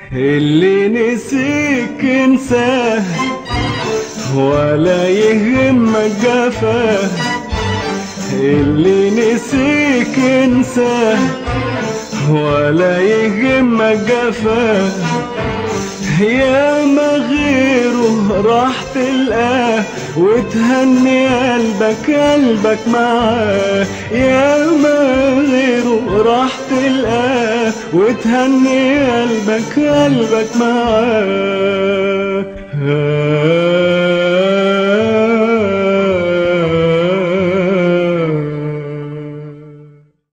اللي نسيك انساه ولا يهمك جفاه اللي نسيك انساه ولا يهمك جفاه يا ما غيره راح تلقاه وتهني قلبك قلبك معاه يا ما غيره راح تلقاه وتهني قلبك قلبك معاه